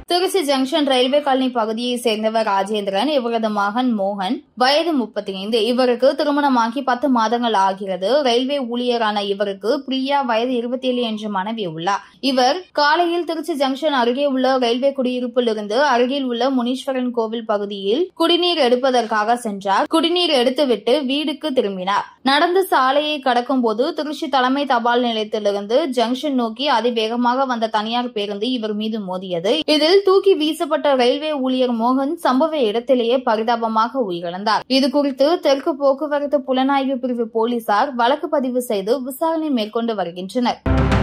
Trichy junction railway colony பகுதியை சேர்ந்தவர் ராஜேந்திரன் இவரது மகன் மோகன் வயது முப்பத்தி ஐந்து இவருக்கு திருமணமாகி பத்து மாதங்கள் ஆகிறது ரயில்வே ஊழியரான இவருக்கு பிரியா வயது இருபத்தி ஏழு என்ற மனைவி உள்ளார் இவர் காலையில் திருச்சி ஜங்ஷன் அருகே உள்ள ரயில்வே குடியிருப்பில் இருந்து அருகில் உள்ள முனீஸ்வரன் கோவில் பகுதியில் குடிநீர் எடுப்பதற்காக சென்றார் குடிநீர் எடுத்துவிட்டு வீடுக்கு திரும்பினார் நடந்து சாலையை கடக்கும் போது திருச்சி தலைமை தபால் நிலையத்திலிருந்து ஜங்ஷன் நோக்கி அதிவேகமாக வந்த தனியார் பேருந்து இவர் மீது மோதியது இதில் தூக்கி வீசப்பட்ட ரயில்வே ஊழியர் மோகன் சம்பவ இடத்திலேயே பரிதாபமாக உயிரிழந்தார் இதுகுறித்து தெற்கு போக்குவரத்து புலனாய்வு பிரிவு போலீசார் வழக்கு பதிவு செய்து விசாரணை மேற்கொண்டு வருகின்றனர்